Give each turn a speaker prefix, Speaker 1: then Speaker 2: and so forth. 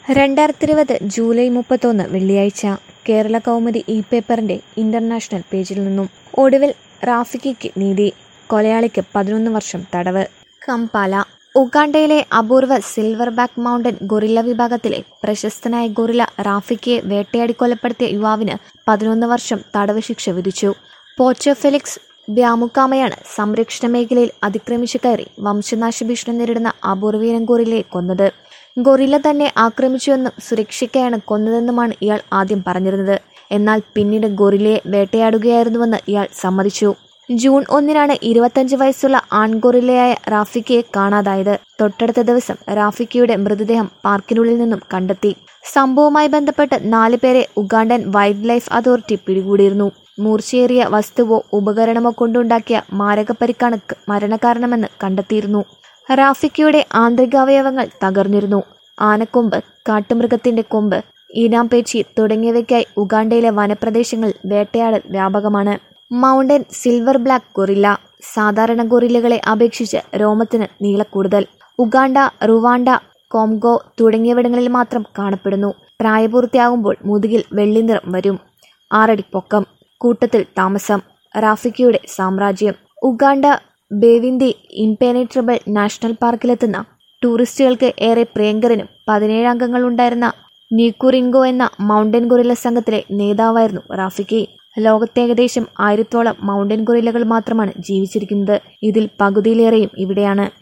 Speaker 1: രണ്ടായിരത്തി ഇരുപത് ജൂലൈ മുപ്പത്തൊന്ന് വെള്ളിയാഴ്ച കേരള കൗമുദി ഇ പേപ്പറിന്റെ ഇന്റർനാഷണൽ പേജിൽ നിന്നും ഒടുവിൽ റാഫിക്കിക്ക് നീതി കൊലയാളിക്ക് പതിനൊന്ന് വർഷം തടവ് കംപാല ഉഗാണ്ടയിലെ അപൂർവ സിൽവർ ബാക്ക് മൗണ്ടൻ ഗൊറില്ല വിഭാഗത്തിലെ പ്രശസ്തനായ ഗൊറില്ല റാഫിക്കിയെ വേട്ടയാടി കൊലപ്പെടുത്തിയ യുവാവിന് പതിനൊന്ന് വർഷം തടവ് ശിക്ഷ വിധിച്ചു പോച്ചോ ഫെലിക്സ് വ്യാമുക്കാമയാണ് സംരക്ഷണ മേഖലയിൽ അതിക്രമിച്ചു കയറി വംശനാശ ഭീഷണി നേരിടുന്ന അപൂർവീനം ഗൊറില്ലയെ കൊന്നത് ഗൊറില്ല തന്നെ ആക്രമിച്ചുവെന്നും സുരക്ഷയ്ക്കായാണ് കൊന്നതെന്നുമാണ് ഇയാൾ ആദ്യം പറഞ്ഞിരുന്നത് എന്നാൽ പിന്നീട് ഗൊറില്ലയെ വേട്ടയാടുകയായിരുന്നുവെന്ന് ഇയാൾ സമ്മതിച്ചു ജൂൺ ഒന്നിനാണ് ഇരുപത്തഞ്ച് വയസ്സുള്ള ആൺഗൊറില്ലയായ റാഫിക്കയെ കാണാതായത് തൊട്ടടുത്ത ദിവസം റാഫിക്കയുടെ മൃതദേഹം പാർക്കിനുള്ളിൽ നിന്നും കണ്ടെത്തി സംഭവവുമായി ബന്ധപ്പെട്ട് നാല് പേരെ ഉഗാണ്ടൻ വൈൽഡ് ലൈഫ് അതോറിറ്റി പിടികൂടിയിരുന്നു മൂർച്ചയേറിയ വസ്തുവോ ഉപകരണമോ കൊണ്ടുണ്ടാക്കിയ മാരകപ്പരിക്കാണ് ക- മരണകാരണമെന്ന് കണ്ടെത്തിയിരുന്നു റാഫിക്കയുടെ ആന്തരികാവയവങ്ങൾ തകർന്നിരുന്നു ആനക്കൊമ്പ് കാട്ടുമൃഗത്തിന്റെ കൊമ്പ് ഈനാംപേച്ചി തുടങ്ങിയവയ്ക്കായി ഉഗാണ്ടയിലെ വനപ്രദേശങ്ങളിൽ വേട്ടയാടൽ വ്യാപകമാണ് മൗണ്ടൻ സിൽവർ ബ്ലാക്ക് ഗൊറില്ല സാധാരണ ഗൊറില്ലകളെ അപേക്ഷിച്ച് രോമത്തിന് നീളക്കൂടുതൽ ഉഗാണ്ട റുവാണ്ട കോംഗോ തുടങ്ങിയവിടങ്ങളിൽ മാത്രം കാണപ്പെടുന്നു പ്രായപൂർത്തിയാകുമ്പോൾ മുതുകിൽ വെള്ളി നിറം വരും ആറടി പൊക്കം കൂട്ടത്തിൽ താമസം റാഫിക്കയുടെ സാമ്രാജ്യം ഉഗാണ്ട ബേവിന്തി ഇംപെനേട്രബിൾ നാഷണൽ പാർക്കിലെത്തുന്ന ടൂറിസ്റ്റുകൾക്ക് ഏറെ പ്രിയങ്കരനും പതിനേഴ് അംഗങ്ങളുണ്ടായിരുന്ന നീക്കുറിങ്കോ എന്ന മൗണ്ടൻ ഗൊറില്ല സംഘത്തിലെ നേതാവായിരുന്നു റാഫിക്കി ലോകത്ത് ഏകദേശം ആയിരത്തോളം മൗണ്ടൻ ഗൊറില്ലകൾ മാത്രമാണ് ജീവിച്ചിരിക്കുന്നത് ഇതിൽ പകുതിയിലേറെയും ഇവിടെയാണ്